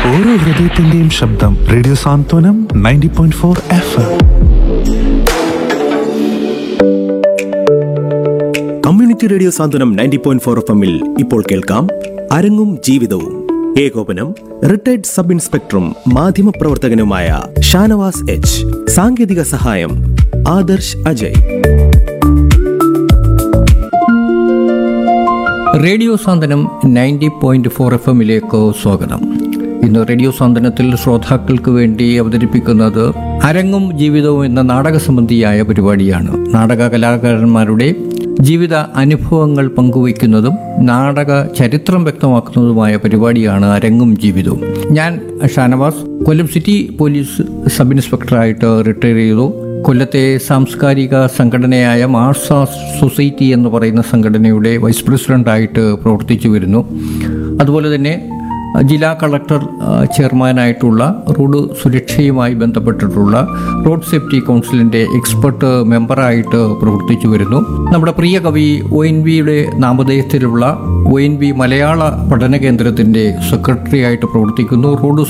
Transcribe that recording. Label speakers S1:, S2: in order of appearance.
S1: ഓരോ ഹൃദയത്തിന്റെയും ശബ്ദം radio Santhwanam ninety point four F
S2: community radio Santhwanam ninety point four F എമ്മിൽ ഇപ്പോൾ കേൾക്കാം അരങ്ങും ജീവിതവും ഏകോപനം റിട്ടയർഡ് സബ് ഇൻസ്പെക്ടറും മാധ്യമപ്രവർത്തകനുമായ ഷാനവാസ് എച്ച് സാങ്കേതിക സഹായം Adarsh Ajay
S3: radio Santhwanam ninety point four F എമ്മിലേക്ക് സ്വാഗതം ഇന്ന് റേഡിയോ സാന്ത്വനത്തിൽ ശ്രോതാക്കൾക്ക് വേണ്ടി അവതരിപ്പിക്കുന്നത് അരങ്ങും ജീവിതവും എന്ന നാടക സംബന്ധിയായ പരിപാടിയാണ് നാടക കലാകാരന്മാരുടെ ജീവിത അനുഭവങ്ങൾ പങ്കുവയ്ക്കുന്നതും നാടക ചരിത്രം വ്യക്തമാക്കുന്നതുമായ പരിപാടിയാണ് അരങ്ങും ജീവിതവും ഞാൻ Shanavas Kollam city police sub ഇൻസ്പെക്ടറായിട്ട് റിട്ടയർ ചെയ്തു കൊല്ലത്തെ സാംസ്കാരിക സംഘടനയായ മാർസ സൊസൈറ്റി എന്ന് പറയുന്ന സംഘടനയുടെ വൈസ് പ്രസിഡൻ്റായിട്ട് പ്രവർത്തിച്ചു വരുന്നു അതുപോലെ തന്നെ അഹ്, ജില്ലാ കളക്ടർ അഹ്, ചെയർമാനായിട്ടുള്ള റോഡ് സുരക്ഷയുമായി ബന്ധപ്പെട്ടിട്ടുള്ള റോഡ് സേഫ്റ്റി കൗൺസിലിൻ്റെ എക്സ്പെർട്ട് മെമ്പറായിട്ട് പ്രവർത്തിച്ചു വരുന്നു നമ്മുടെ പ്രിയ കവി ഒ എൻ വിയുടെ നാമധേയത്തിലുള്ള ഒ എൻ വി മലയാള പഠന കേന്ദ്രത്തിൻ്റെ സെക്രട്ടറി ആയിട്ട് പ്രവർത്തിക്കുന്നു റോഡ്